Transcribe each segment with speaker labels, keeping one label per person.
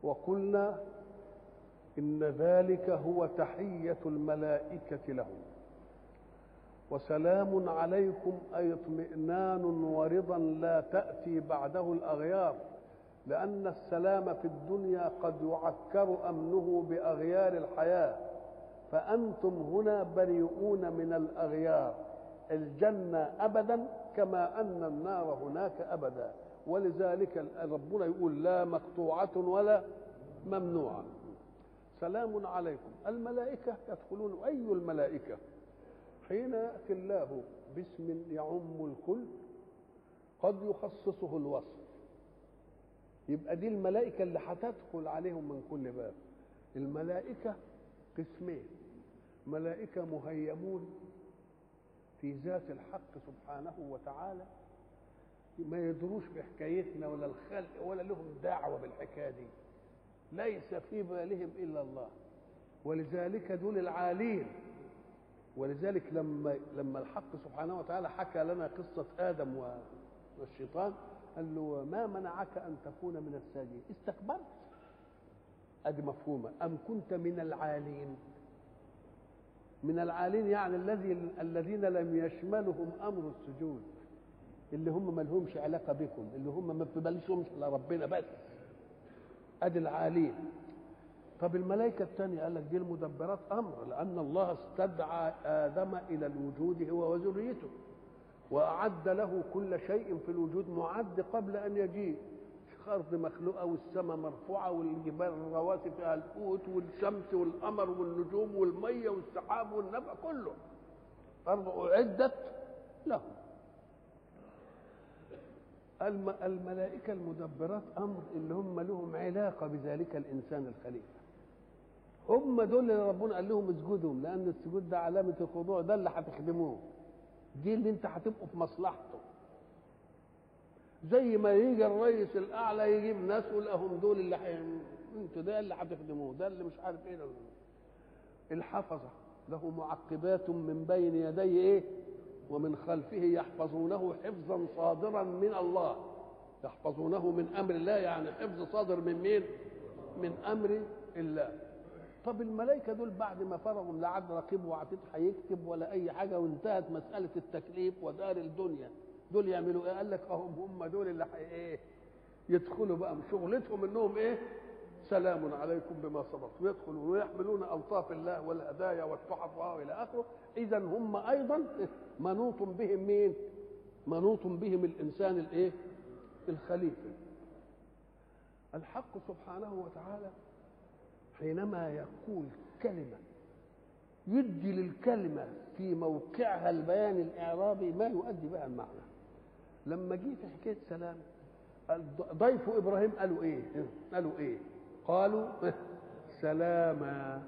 Speaker 1: وقلنا إن ذلك هو تحية الملائكة لهم وسلام عليكم أي اطمئنان ورضا لا تأتي بعده الأغيار لأن السلام في الدنيا قد يعكر أمنه بأغيار الحياة فأنتم هنا بريئون من الأغيار الجنة أبدا كما أن النار هناك أبدا ولذلك ربنا يقول لا مقطوعة ولا ممنوعة سلام عليكم الملائكة يدخلون أي الملائكة حين يأتي الله باسم يعم الكل قد يخصصه الوصف يبقى دي الملائكة اللي هتدخل عليهم من كل باب الملائكة قسمين ملائكة مهيمون في ذات الحق سبحانه وتعالى ما يدروش بحكايتنا ولا الخلق ولا لهم دعوة بالحكاية دي ليس في بالهم إلا الله ولذلك دول العالين ولذلك لما لما الحق سبحانه وتعالى حكى لنا قصة آدم والشيطان قال له ما منعك أن تكون من الساجدين استكبرت أدي مفهومة أم كنت من العالين من العالين يعني الذي الذين لم يشملهم أمر السجود اللي هم ما لهمش علاقة بكم اللي هم ما بتبالشهمش إلا ربنا بس أدي العالين طب الملائكة الثانية قال لك دي المدبرات أمر لأن الله استدعى آدم إلى الوجود هو وذريته وأعد له كل شيء في الوجود معد قبل أن يجيء الأرض مخلوقة والسماء مرفوعة والجبال الرواسي فيها القوت والشمس والقمر والنجوم والمية والسحاب والنبع كله الأرض أعدت له الملائكة المدبرات أمر اللي هم لهم علاقة بذلك الإنسان الخليفة هم دول اللي ربنا قال لهم اسجدوا لأن السجود ده علامة الخضوع ده اللي هتخدموه دي اللي انت هتبقوا في مصلحته زي ما يجي الرئيس الاعلى يجيب ناس يقول لهم دول اللي حي... انتوا ده اللي هتخدموه ده اللي مش عارف ايه ده. الحفظه له معقبات من بين يديه ايه ومن خلفه يحفظونه حفظا صادرا من الله يحفظونه من امر الله يعني حفظ صادر من مين من امر الله طب الملائكه دول بعد ما فرغوا لا عاد رقيب وعتيد هيكتب ولا اي حاجه وانتهت مساله التكليف ودار الدنيا دول يعملوا ايه؟ قال لك اهم هم دول اللي ايه؟ يدخلوا بقى شغلتهم انهم ايه؟ سلام عليكم بما صبرتم ويدخلون ويحملون الطاف الله والهدايا والتحف والى اخره اذا هم ايضا منوط بهم مين؟ منوط بهم الانسان الايه؟ الخليفه الحق سبحانه وتعالى حينما يقول كلمة يدي للكلمة في موقعها البيان الإعرابي ما يؤدي بها المعنى لما جه في حكاية سلام ضيف إبراهيم قالوا إيه قالوا إيه قالوا سلاما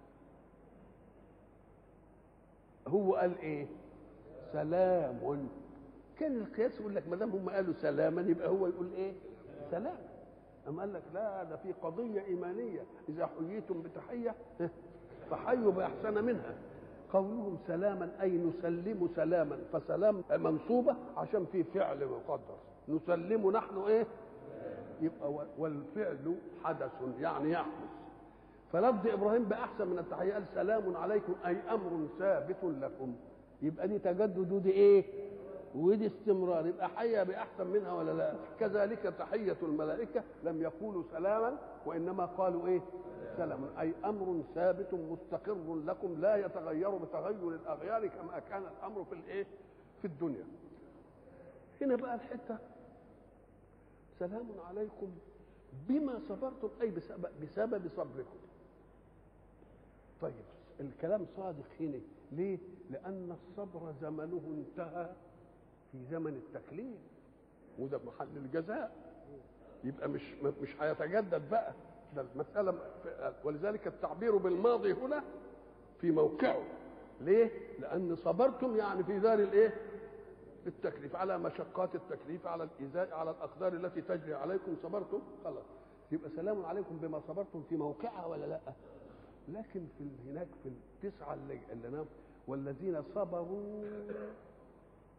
Speaker 1: هو قال إيه سلام كان القياس يقول لك ما دام هم قالوا سلاما يبقى هو يقول إيه سلام أم قال لك لا ده في قضية إيمانية إذا حييتم بتحية فحيوا بأحسن منها قولهم سلاما أي نسلم سلاما فسلام منصوبة عشان في فعل مقدر نسلم نحن إيه يبقى والفعل حدث يعني يحدث فلفظ إبراهيم بأحسن من التحية قال سلام عليكم أي أمر ثابت لكم يبقى دي تجدد ودي إيه ودي استمرار يبقى حيا باحسن منها ولا لا كذلك تحيه الملائكه لم يقولوا سلاما وانما قالوا ايه سلاما اي امر ثابت مستقر لكم لا يتغير بتغير الاغيار كما كان الامر في الايه في الدنيا هنا بقى الحته سلام عليكم بما صبرتم اي بسبب, بسبب صبركم طيب الكلام صادق هنا ليه لان الصبر زمنه انتهى في زمن التكليف وده محل الجزاء يبقى مش مش هيتجدد بقى ده المسألة ولذلك التعبير بالماضي هنا في موقعه ليه؟ لأن صبرتم يعني في دار الإيه؟ التكليف على مشقات التكليف على الإيذاء على الأقدار التي تجري عليكم صبرتم خلاص يبقى سلام عليكم بما صبرتم في موقعها ولا لا؟ لكن في هناك في التسعة اللي, اللي نام والذين صبروا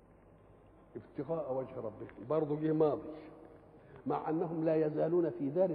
Speaker 1: ابتغاء وجه ربهم برضه جه ماضي مع انهم لا يزالون في دار